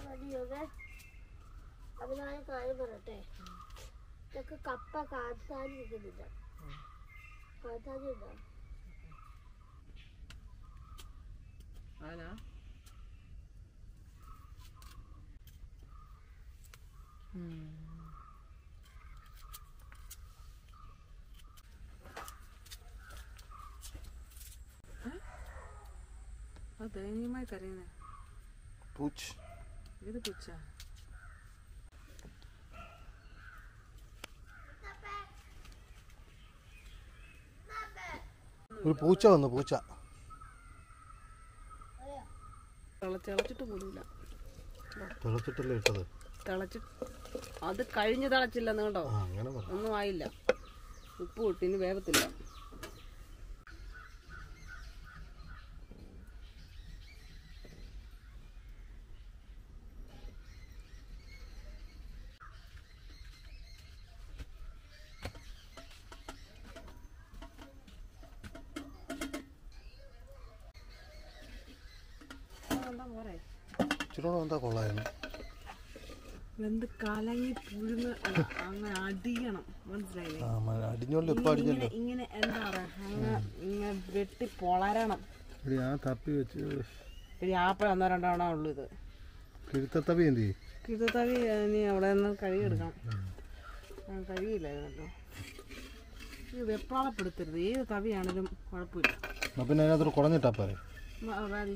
മതിയോകെ അപ്പൊ ഞാൻ ഒരു കാര്യം പറയട്ടെ ഇതൊക്കെ കപ്പ കാത്താനി നിൽക്കുന്നില്ല കാത്താനി ഉണ്ടോ അതിനാ അത് ദയനീയമായി കരയുന്നേ പൂച്ച് ഇത് പുച്ച ഒരു പൂച്ച വന്നു പൂച്ച തിളച്ചിളച്ചിട്ട് പോലുമില്ല തിളച്ചിട്ടല്ലേ ഇട്ടത് തിളച്ച് അത് കഴിഞ്ഞ് തിളച്ചില്ലെന്ന് കേട്ടോ ആ അങ്ങനെ പറ ഒന്നും ആയില്ല ഉപ്പ് ഇട്ട് ഇനി വേവത്തില്ല പോരെ ഇച്ചിരി കൂടെ എന്താ കൊള്ളായിരുന്നു വെന്ത് കലങ്ങി പുഴുങ്ങ അല്ല, അങ്ങനെ അടിയണം മനസ്സിലായില്ലേ ആ മ- അടിഞ്ഞോണ്ട് ഇപ്പം അടിഞ്ഞല്ലോ ഇങ്ങനെ ഇങ്ങനെ എന്താ പറയാ അങ്ങനെ ഇങ്ങനെ വെട്ടി പൊളരണം എടി ആ തപ്പി വെച്ച് ഒരു ആപ്പിൾ ഒന്നോ രണ്ടോ ഉള്ളൂ ഇത് കിഴുത്തത്തവി എന്ത് ചെയ്യും കിഴുത്തവി ഇനി അവിടെ നിന്ന് കഴുകിയെടുക്കണം ആ, കഴുകിയില്ലായിരുന്നല്ലോ ഇത് വെപ്രാളപ്പെടുത്തരുത് ഏത് തവിയാണെങ്കിലും കുഴപ്പമില്ല എന്നാ പിന്നെ അതിനകത്തോട് കുടഞ്ഞിട്ടാ പോരെ മ- മതി.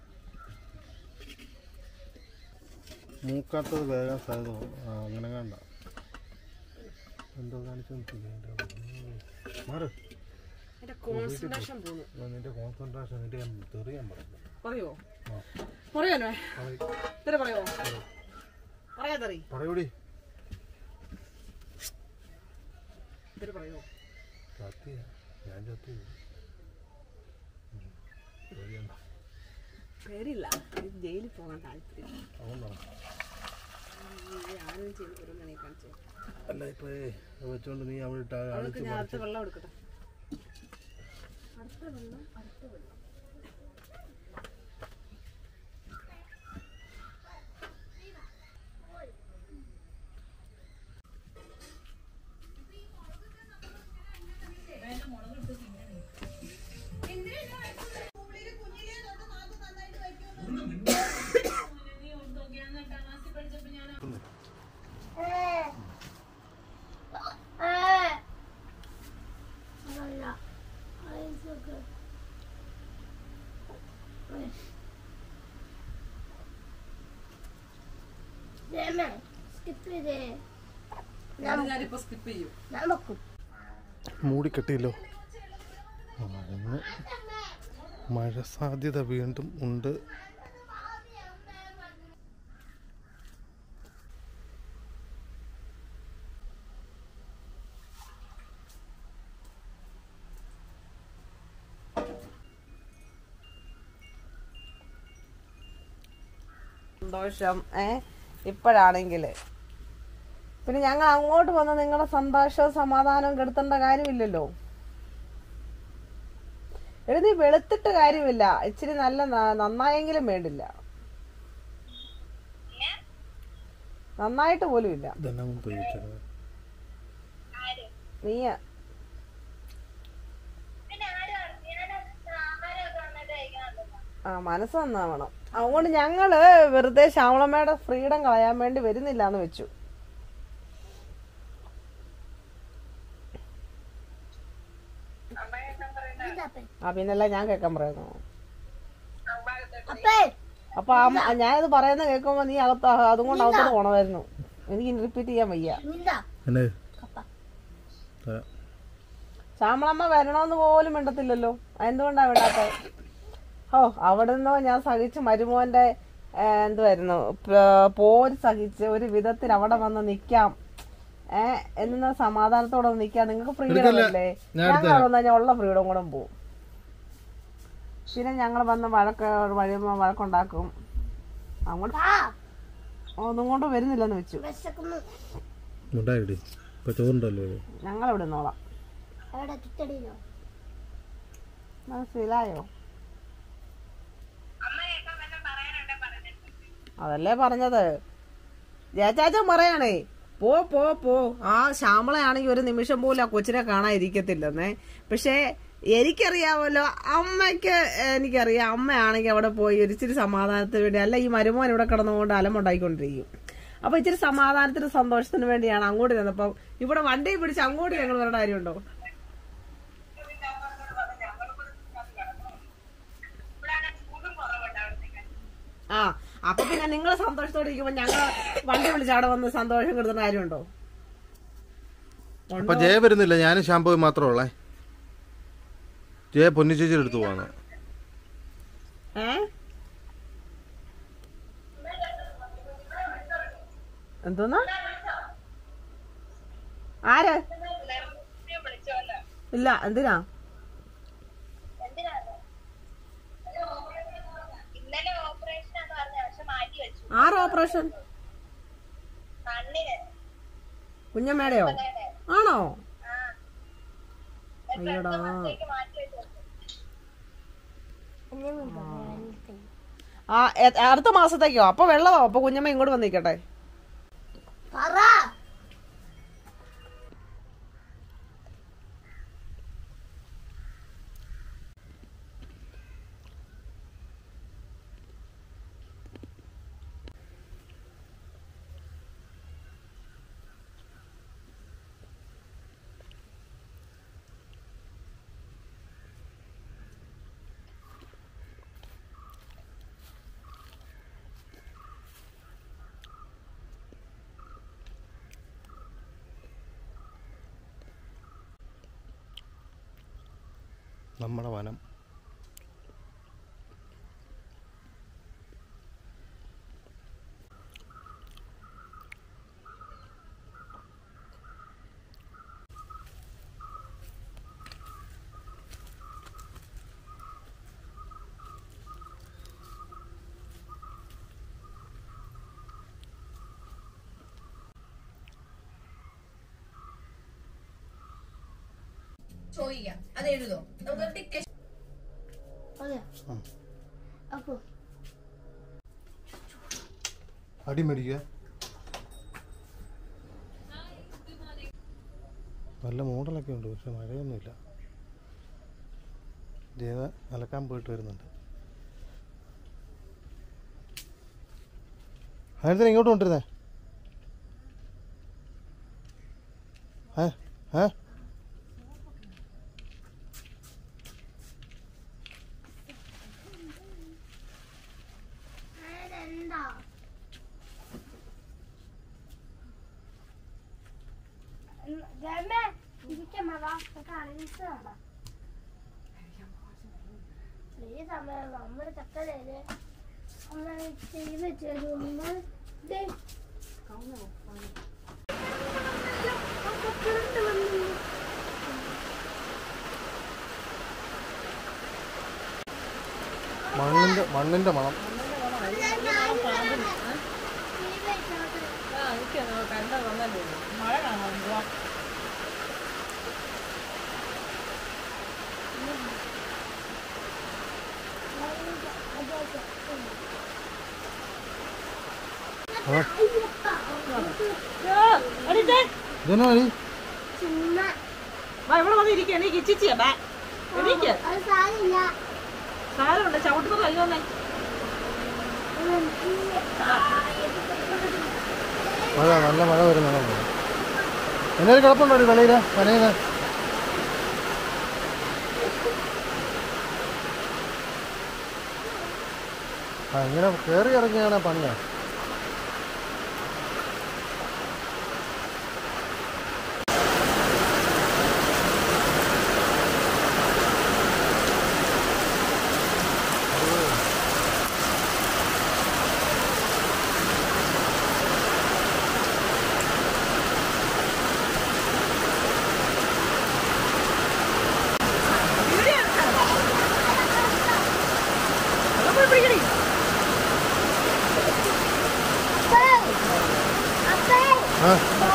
മൂക്കാത്തത് വേഗം സാധ്യത ആ അങ്ങനെ വേണ്ട എന്തോ കാണിച്ചു മാറ് എന്റെ കോൺസെൻട്രേഷൻ പോന്നു ഇപ്പൊ നിന്റെ കോൺസെൻട്രേഷൻ നിന്റെ ഞാൻ തെറിയാൻ പറഞ്ഞു പറയോ ആ. പറയാനോ ഇത്ര പറയോ പറയാതറി പറയൂടി ഇത്ര പറയോ സത്യ ഞാൻ ചത്തു തെറിയണ്ട പേരില്ല ഇത് ജയിലിൽ പോകാൻ താല്പര്യം അവൻ പറ ആരും ചെയ്ത് വരുന്ന കാണിച്ചേ അല്ല ഇപ്പൊ അത് വെച്ചോണ്ട് നീ അവിടെ ഇട്ട് അവൾക്ക് അടിച്ച് ഞാൻ അടുത്ത വെള്ളം എടുക്കട്ടെ അതല്ല ഐസൊക്കെ സ്കിപ്പ് ചെയ്തേ ഞാനിപ്പോ സ്കിപ്പ് ചെയ്യും ഞാൻ വെക്കും മൂടി കെട്ടിയല്ലോ ആ, ഇന്ന് മഴ സാധ്യത വീണ്ടും ഉണ്ട് സന്തോഷം ഏ ഇപ്പോഴാണെങ്കിൽ പിന്നെ ഞങ്ങൾ അങ്ങോട്ട് വന്ന് നിങ്ങളുടെ സന്തോഷവും സമാധാനവും കെടുത്തേണ്ട കാര്യമില്ലല്ലോ എടി നീ വെളുത്തിട്ട് കാര്യമില്ല ഇച്ചിരി നല്ല ന- നന്നായെങ്കിലും വേണ്ടില്ല നന്നായിട്ട് പോലും ഇല്ല ഇതെല്ലാം ഉപയോഗിച്ചത് നീ ആ മനസ്സ് നന്നാവണം അതുകൊണ്ട് ഞങ്ങള് വെറുതെ ശ്യാമളമ്മയുടെ ഫ്രീഡം കളയാൻ വേണ്ടി വരുന്നില്ല എന്ന് വെച്ചു ആ പിന്നല്ല ഞാൻ കേൾക്കാൻ പറയുന്നു അപ്പേ അപ്പൊ ആ- ഞാനിത് പറയുന്ന കേൾക്കുമ്പോ നീ അകത്ത് അതും കൊണ്ട് അകത്തോട്ട് പോണമായിരുന്നു എനിക്ക് റിപ്പീറ്റ് ചെയ്യാൻ വയ്യ നിന്താ എന്നെ കപ്പ തരാം. ശ്യാമളമ്മ വരണമെന്ന് പോലും മിണ്ടത്തില്ലല്ലോ എന്തുകൊണ്ടാ വിടാത്ത ഓ അവിടെ നിന്നോ ഞാൻ സഹിച്ച് മരുമോന്റെ ഏ, എന്തുവായിരുന്നു പ- പോര് സഹിച്ച് ഒരു വിധത്തിൽ അവിടെ വന്ന് നിക്കാം ഏ എന്ന് സമാധാനത്തോടെ ഒന്ന് നിക്കാം നിങ്ങൾക്ക് ഫ്രീഡം അല്ലേ ഞങ്ങൾ അവിടെ വന്നാൽ ഞാൻ ഉള്ള ഫ്രീഡം കൂടെ പോവും പിന്നെ ഞങ്ങൾ വന്ന് വഴക്ക് വഴിയുമ്പോ വഴക്കുണ്ടാക്കും അങ്ങോട്ട് ആ ഒന്നും കൊണ്ട് വരുന്നില്ലെന്ന് വെച്ചു വിശക്കുന്നു ഉണ്ടായിടി ഇപ്പൊ ചോറുണ്ടല്ലോ ഇത്. ഞങ്ങൾ ഇവിടെ നിന്നോളാം എവിടെ തിത്തടിയിലോ മനസ്സിലായോ അതല്ലേ പറഞ്ഞത് ജയചാച്ചൻ പറയണേ പോ പോ പോ ആ ശ്യാമളയാണെങ്കിൽ ഒരു നിമിഷം പോലും ആ കൊച്ചിനെ കാണാൻ ഇരിക്കത്തില്ലെന്നേ പക്ഷേ എനിക്കറിയാമല്ലോ അമ്മയ്ക്ക് എനിക്കറിയാം അമ്മയാണെങ്കിൽ അവിടെ പോയി ഒരു ഇച്ചിരി സമാധാനത്തിന് വേണ്ടി അല്ല ഈ മരുമോൻ ഇവിടെ കിടന്നുകൊണ്ട് അലമുണ്ടായിക്കൊണ്ടിരിക്കും അപ്പൊ ഇച്ചിരി സമാധാനത്തിന് സന്തോഷത്തിന് വേണ്ടിയാണ് അങ്ങോട്ട് ചെന്നപ്പം ഇവിടെ വണ്ടി പിടിച്ച് അങ്ങോട്ട് ഞങ്ങൾ വരേണ്ട കാര്യമുണ്ടോ ആ അപ്പൊ പിന്നെ നിങ്ങൾ സന്തോഷത്തോടെ ഇരിക്കുമ്പോ ഞങ്ങൾ വണ്ടി വിളിച്ച് അവിടെ വന്ന് സന്തോഷം കിട്ടുന്ന കാര്യമുണ്ടോ അപ്പൊ ജയ വരുന്നില്ല ഞാനും ഷാമ്പു മാത്രമേ ഉള്ളേ ജയ പൊന്നിച്ചേച്ചിയുടെ അടുത്ത് പോവാന്ന് ഏ എന്തോന്നാ ആര് ഇല്ല എന്തിനാ ഇന്നലെ ഓപ്പറേഷൻ എന്ന് പറഞ്ഞ പക്ഷെ മാറ്റി വെച്ചു ആറ് ഓപ്പറേഷൻ കണ്ണിന് കുഞ്ഞമ്മേടെയോ ആണോ ആ അയ്യോടാ ഇതൊക്കെ മാറ്റി വെച്ചു ആ എ- അടുത്ത മാസത്തേക്കോ അപ്പൊ വെള്ളമോ അപ്പൊ കുഞ്ഞമ്മ ഇങ്ങോട്ട് വന്നിക്കട്ടെ പറ നമ്മുടെ വനം ചോദിക്കാം അത് എഴുതോ നമുക്ക് ഡിക്റ്റേഷൻ അതെയോ അപ്പൊ അടി മേടിക്കുക നല്ല മൂടലൊക്കെ ഉണ്ട് പക്ഷെ മഴയൊന്നുമില്ല ജയത അലക്കാൻ പോയിട്ട് വരുന്നുണ്ട് ആയിരത്തിന് ഇങ്ങോട്ട് കൊണ്ടിരുന്നേ ഏ ഏ എന്താ ഈ സമയം നമ്മുടെ ചക്കരയില് അമ്മ ചെയ്ത് വെച്ചതുകൊണ്ട് ദേ. ആ ചക്കരട്ട് വന്നു. മണ്ണിൻ്റെ മണ്ണിൻ്റെ മണം മഴ കാണാൻ ഇതെന്നാ അടി ചുമ്മാ വാ ഇവിടെ വന്ന് ഇരിക്കുക എനിക്ക് ഇച്ചിച്ചിയാ ബാ എനിക്ക് അത് സാരില്ല സാരമുണ്ട് ചവിട്ടുന്ന കഴിയുന്നേ മഴ നല്ല മഴ വരുന്നതാണ് എന്നൊരു കുഴപ്പമുണ്ടോ അടി വെളിയിൽ വനയിൽ ആ ഇങ്ങനെ കയറി ഇറങ്ങിയാണ് പണിയാണ് ആ